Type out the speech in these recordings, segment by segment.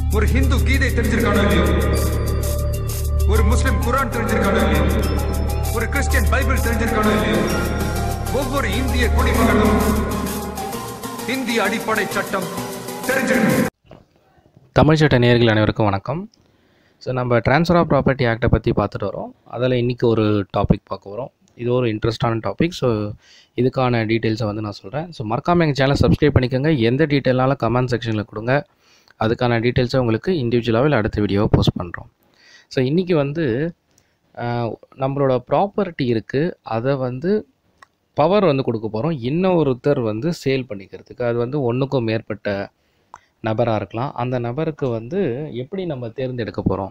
ஒரு ஹிந்து கீதை தெரிஞ்சிருக்கானோ இல்லையோ ஒரு முஸ்லிம் குரான் தெரிஞ்சிருக்கானோ இல்லையோ ஒரு கிறிஸ்டியன் பைபிள் தெரிஞ்சிருக்கானோ இல்லையோ ஒவ்வொரு இந்திய குடிமகனும் இந்திய அடிப்படை சட்டம் தெரிஞ்சிருக்கணும் தமிழ் சட்ட நேயர்கள் அனைவருக்கும் வணக்கம் ஸோ நம்ம ட்ரான்ஸ்ஃபர் ஆஃப் ப்ராப்பர்ட்டி ஆக்டை பற்றி பார்த்துட்டு வரோம் அதில் இன்றைக்கி ஒரு டாபிக் பார்க்க வரோம் இது ஒரு இன்ட்ரெஸ்டான டாபிக் ஸோ இதுக்கான டீட்டெயில்ஸை வந்து நான் சொல்கிறேன் ஸோ மறக்காமல் எங்கள் சேனலை சப்ஸ்கிரைப் பண்ணிக்கோங்க எந்த டீட்டெயில்னாலும் கமெண்ட் செக்ஷனில் கொடுங்க அதுக்கான டீட்டெயில்ஸை உங்களுக்கு இண்டிவிஜுவலாகவே இல்லை அடுத்த வீடியோவை போஸ்ட் பண்ணுறோம் ஸோ இன்றைக்கி வந்து ஆஹ், நம்மளோட ப்ராப்பர்ட்டி இருக்குது அதை வந்து பவர் வந்து கொடுக்க போகிறோம் இன்னொருத்தர் வந்து சேல் பண்ணிக்கிறதுக்கு அது வந்து ஒன்றுக்கும் மேற்பட்ட நபராக இருக்கலாம் அந்த நபருக்கு வந்து எப்படி நம்ம தேர்ந்தெடுக்க போகிறோம்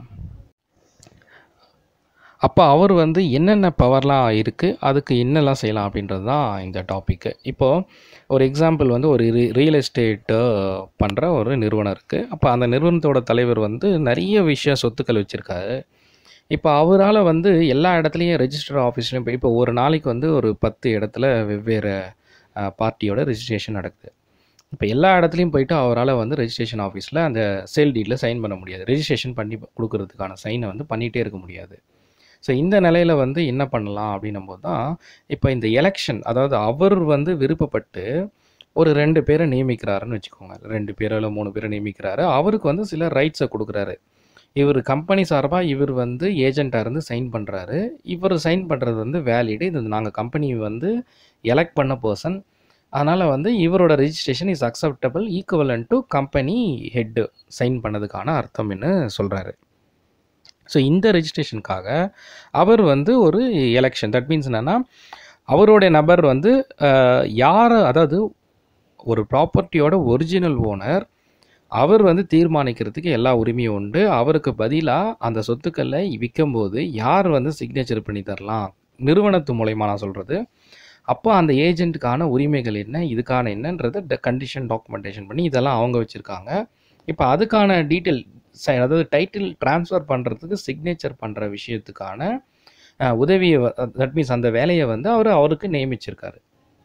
அப்போ அவர் வந்து என்னென்ன பவர்லாம் இருக்குது அதுக்கு என்னெல்லாம் செய்யலாம் அப்படின்றது தான் இந்த டாப்பிக்கு இப்போது ஒரு எக்ஸாம்பிள் வந்து ஒரு ரியல் எஸ்டேட்டு பண்ணுற ஒரு நிறுவனம் இருக்குது அப்போ அந்த நிறுவனத்தோட தலைவர் வந்து நிறைய விஷய சொத்துக்கள் வச்சுருக்காரு இப்போ அவரால் வந்து எல்லா இடத்துலையும் ரெஜிஸ்டர் ஆஃபீஸ்லையும் போய் இப்போ ஒரு நாளைக்கு வந்து ஒரு பத்து இடத்துல வெவ்வேறு பார்ட்டியோட ரெஜிஸ்ட்ரேஷன் நடக்குது இப்போ எல்லா இடத்துலையும் போயிட்டு அவரால் வந்து ரெஜிஸ்ட்ரேஷன் ஆஃபீஸில் அந்த சேல் டீடில் சைன் பண்ண முடியாது ரெஜிஸ்ட்ரேஷன் பண்ணி கொடுக்கறதுக்கான சைனை வந்து பண்ணிகிட்டே இருக்க முடியாது ஸோ இந்த நிலையில் வந்து என்ன பண்ணலாம் அப்படின்னும் போது தான் இப்போ இந்த எலெக்ஷன் அதாவது அவர் வந்து விருப்பப்பட்டு ஒரு ரெண்டு பேரை நியமிக்கிறாருன்னு வச்சுக்கோங்க ரெண்டு பேரோ இல்லை மூணு பேரை நியமிக்கிறாரு அவருக்கு வந்து சில ரைட்ஸை கொடுக்குறாரு இவர் கம்பெனி சார்பாக இவர் வந்து ஏஜெண்ட்டாக இருந்து சைன் பண்ணுறாரு இவர் சைன் பண்ணுறது வந்து வேலிடு இது நாங்கள் கம்பெனி வந்து எலெக்ட் பண்ண பர்சன் அதனால் வந்து இவரோட registration is acceptable equivalent to company head sign பண்ணதுக்கான அர்த்தம்னு சொல்கிறாரு ஸோ இந்த ரெஜிஸ்ட்ரேஷனுக்காக அவர் வந்து ஒரு எலெக்ஷன் தட் மீன்ஸ் என்னென்னா அவருடைய நபர் வந்து யார் அதாவது ஒரு ப்ராப்பர்ட்டியோட ஒரிஜினல் ஓனர் அவர் வந்து தீர்மானிக்கிறதுக்கு எல்லா உரிமையும் உண்டு அவருக்கு பதிலாக அந்த சொத்துக்களை விற்கும்போது யார் வந்து சிக்னேச்சர் பண்ணி தரலாம் நிறுவனத்து மூலயமா நான் சொல்கிறது அப்போ அந்த ஏஜென்ட்டுக்கான உரிமைகள் என்ன இதுக்கான என்னன்றதை கண்டிஷன் டாக்குமெண்டேஷன் பண்ணி இதெல்லாம் அவங்க வச்சுருக்காங்க இப்போ அதுக்கான டீட்டெயில் அதாவது டைட்டில் ட்ரான்ஸ்ஃபர் பண்ணுறதுக்கு சிக்னேச்சர் பண்ணுற விஷயத்துக்கான அஹ், உதவியை தட் மீன்ஸ் அந்த வேலையை வந்து அவர் அவருக்கு நியமிச்சிருக்காரு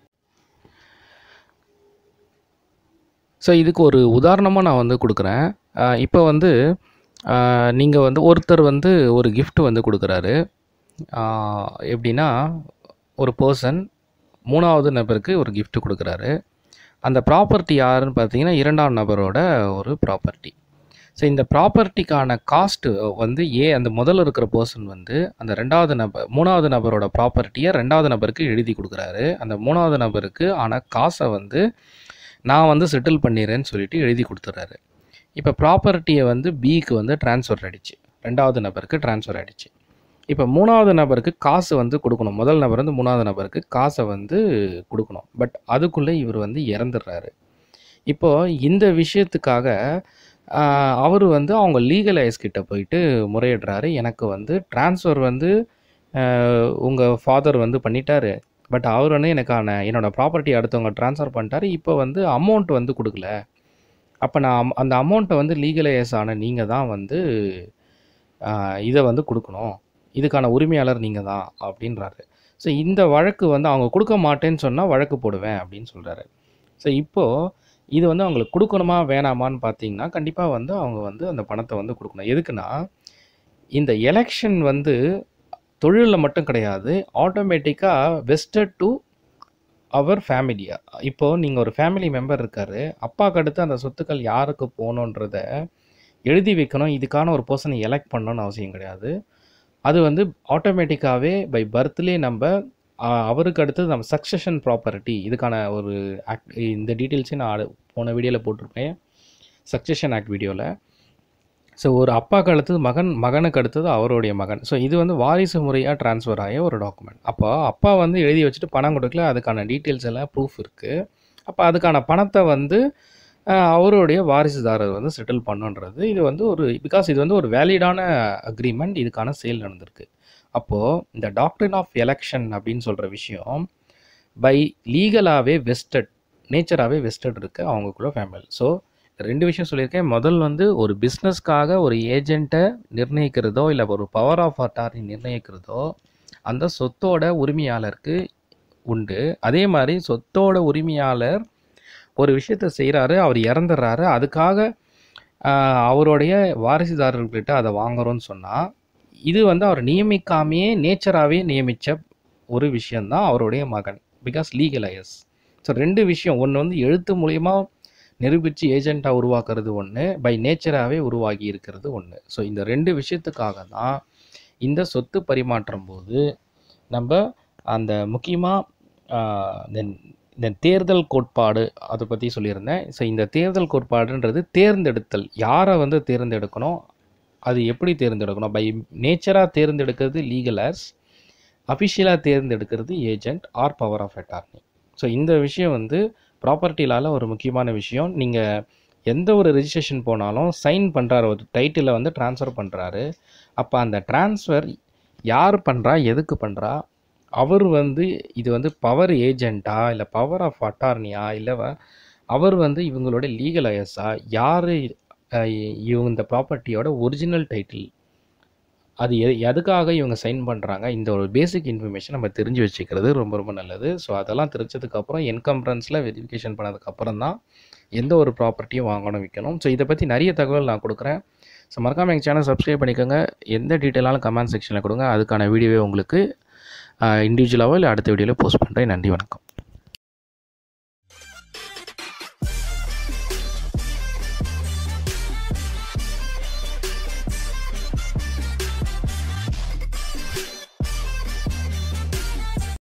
ஸோ இதுக்கு ஒரு உதாரணமாக நான் வந்து கொடுக்குறேன் இப்போ வந்து நீங்கள் வந்து ஒருத்தர் வந்து ஒரு gift வந்து கொடுக்குறாரு ஆஹ், எப்படின்னா ஒரு பர்சன் மூணாவது நபருக்கு ஒரு gift கொடுக்குறாரு அந்த ப்ராப்பர்ட்டி யாருன்னு பார்த்தீங்கன்னா இரண்டாம் நபரோட ஒரு ப்ராப்பர்ட்டி ஸோ இந்த ப்ராப்பர்ட்டிக்கான காஸ்ட்டு வந்து ஏ அந்த முதல்ல இருக்கிற பர்சன் வந்து அந்த ரெண்டாவது நபர் மூணாவது நபரோட ப்ராப்பர்ட்டியை ரெண்டாவது நபருக்கு எழுதி கொடுக்குறாரு அந்த மூணாவது நபருக்கு ஆன காசை வந்து நான் வந்து செட்டில் பண்ணிடுறேன்னு சொல்லிட்டு எழுதி கொடுத்துட்றாரு இப்போ ப்ராப்பர்ட்டியை வந்து பிக்கு வந்து ட்ரான்ஸ்ஃபர் ஆயிடுச்சு ரெண்டாவது நபருக்கு ட்ரான்ஸ்ஃபர் ஆயிடுச்சு இப்போ மூணாவது நபருக்கு காசு வந்து கொடுக்கணும் முதல் நபர் வந்து மூணாவது நபருக்கு காசை வந்து கொடுக்கணும் பட் அதுக்குள்ளே இவர் வந்து இறந்துடுறாரு இப்போ இந்த விஷயத்துக்காக அவர் வந்து அவங்க லீகல் ஐஸ் கிட்ட போயிட்டு முறையிடுறாரு எனக்கு வந்து ட்ரான்ஸ்ஃபர் வந்து உங்கள் ஃபாதர் வந்து பண்ணிட்டாரு பட் அவர் வந்து எனக்கான என்னோட ப்ராப்பர்ட்டி அடுத்தவங்க ட்ரான்ஸ்ஃபர் பண்ணிட்டாரு இப்போ வந்து அமௌண்ட் வந்து கொடுக்கல அப்போ நான் அம்- அந்த அமௌண்ட்டை வந்து லீகலைஸ் ஆன நீங்கள் தான் வந்து ஆஹ், இதை வந்து கொடுக்கணும் இதுக்கான உரிமையாளர் நீங்கள் தான் அப்படின்றாரு ஸோ இந்த வழக்கு வந்து அவங்க கொடுக்க மாட்டேன்னு சொன்னால் வழக்கு போடுவேன் அப்படின்னு சொல்கிறாரு ஸோ இப்போது இது வந்து அவங்களுக்கு கொடுக்கணுமா வேணாமான்னு பார்த்தீங்கன்னா கண்டிப்பாக வந்து அவங்க வந்து அந்த பணத்தை வந்து கொடுக்கணும் எதுக்குன்னா இந்த எலெக்ஷன் வந்து தொழிலில் மட்டும் கிடையாது ஆட்டோமேட்டிக்காக வெஸ்டட் டு அவர் ஃபேமிலியா இப்போது நீங்கள் ஒரு ஃபேமிலி மெம்பர் இருக்காரு அப்பாவுக்கு அடுத்து அந்த சொத்துக்கள் யாருக்கு போகணுன்றத எழுதி வைக்கணும் இதுக்கான ஒரு பர்சனை எலெக்ட் பண்ணணும்னு அவசியம் கிடையாது அது வந்து ஆட்டோமேட்டிக்காகவே பை பர்த்லேயே நம்ம ஆ, அவருக்கு அடுத்தது நம்ம சக்சஷன் ப்ராப்பர்ட்டி இதுக்கான ஒரு ஆக்ட் இந்த டீட்டெயில்ஸே நான் ஆடு- போன வீடியோவில் போட்டிருப்பேன் சக்சஷன் ஆக்ட் வீடியோவில் ஸோ ஒரு அப்பாவுக்கு அடுத்தது மகன் மகனுக்கு அடுத்தது அவருடைய மகன் ஸோ இது வந்து வாரிசு முறையாக ட்ரான்ஸ்ஃபர் ஆகிய ஒரு டாக்குமெண்ட் அப்போ அப்பா வந்து எழுதி வச்சுட்டு பணம் கொடுக்கல அதுக்கான டீட்டெயில்ஸ் எல்லாம் ப்ரூஃப் இருக்குது அப்போ அதுக்கான பணத்தை வந்து அஹ், அவருடைய வாரிசுதாரர் வந்து செட்டில் பண்ணுன்றது இது வந்து ஒரு பிகாஸ் இது வந்து ஒரு வேலிடான அக்ரிமெண்ட் இதுக்கான சேல் நடந்திருக்கு அப்போது இந்த டாக்டரின் ஆஃப் எலெக்ஷன் அப்படின்னு சொல்கிற விஷயம் பை லீகலாகவே வெஸ்டட் நேச்சராகவே வெஸ்டட் இருக்குது அவங்களுக்குள்ள ஃபேமிலி ஸோ ரெண்டு விஷயம் சொல்லியிருக்கேன் முதல் வந்து ஒரு பிஸ்னஸ்க்காக ஒரு ஏஜெண்ட்டை நிர்ணயிக்கிறதோ இல்லை ஒரு பவர் ஆஃப் அட்டாரிட்டி நிர்ணயிக்கிறதோ அந்த சொத்தோட உரிமையாளருக்கு உண்டு அதே மாதிரி சொத்தோட உரிமையாளர் ஒரு விஷயத்த செய்கிறாரு அவர் இறந்துடுறாரு அதுக்காக ஆஹ் அவருடைய வாரிசுதாரர்கள்கிட்ட அதை வாங்குறோம்னு சொன்னால் இது வந்து அவர் நியமிக்காமையே நேச்சராகவே நியமித்த ஒரு விஷயந்தான் அவருடைய மகன் பிகாஸ் லீகலைஸ் ஸோ ரெண்டு விஷயம் ஒன்று வந்து எழுத்து மூலியமா நிரூபித்து ஏஜெண்ட்டாக உருவாக்குறது ஒன்று பை நேச்சராகவே உருவாகி இருக்கிறது ஒன்று ஸோ இந்த ரெண்டு விஷயத்துக்காக தான் இந்த சொத்து பரிமாற்றம் போது நம்ம அந்த முக்கியமாக இந்த தேர்தல் கோட்பாடு அதை பற்றி சொல்லியிருந்தேன் ஸோ இந்த தேர்தல் கோட்பாடுன்றது தேர்ந்தெடுத்தல் யாரை வந்து தேர்ந்தெடுக்கணும் அது எப்படி தேர்ந்தெடுக்கணும் பை நேச்சராக தேர்ந்தெடுக்கிறது லீகலர்ஸ் அஃபிஷியலாக தேர்ந்தெடுக்கிறது agent or power of attorney so இந்த விஷயம் வந்து ப்ராப்பர்ட்டிலால ஒரு முக்கியமான விஷயம் நீங்கள் எந்த ஒரு ரெஜிஸ்ட்ரேஷன் போனாலும் சைன் பண்ணுறாரு ஒரு டைட்டிலை வந்து ட்ரான்ஸ்ஃபர் பண்ணுறாரு அப்போ அந்த ட்ரான்ஸ்ஃபர் யார் பண்ணுறா எதுக்கு பண்ணுறா அவர் வந்து இது வந்து பவர் ஏஜெண்ட்டா இல்லை பவர் ஆஃப் அட்டார்னியா இல்லை வ- அவர் வந்து இவங்களோட லீகல் ஐஎஸ்ஸா யார் இவங்க இந்த ப்ராப்பர்ட்டியோட ஒரிஜினல் டைட்டில் அது எ எதுக்காக இவங்க சைன் பண்ணுறாங்க இந்த ஒரு பேசிக் இன்ஃபர்மேஷன் நம்ம தெரிஞ்சு வச்சுக்கிறது ரொம்ப ரொம்ப நல்லது ஸோ அதெல்லாம் தெரிஞ்சதுக்கப்புறம் என்கம்ப்ரன்ஸில் வெரிஃபிகேஷன் பண்ணதுக்கப்புறம் தான் எந்த ஒரு ப்ராப்பர்ட்டியும் வாங்கணும் விற்கணும் ஸோ இதை பற்றி நிறைய தகவல் நான் கொடுக்குறேன் ஸோ மறக்காமல் எங்கள் சேனல் சப்ஸ்கிரைப் பண்ணிக்கோங்க எந்த டீட்டெயிலாலும் கமெண்ட் செக்ஷனில் கொடுங்க அதுக்கான வீடியோவே உங்களுக்கு இண்டிவிஜுவலாகவோ இல்லை அடுத்த வீடியோவில் போஸ்ட் பண்ணுறேன் நன்றி வணக்கம்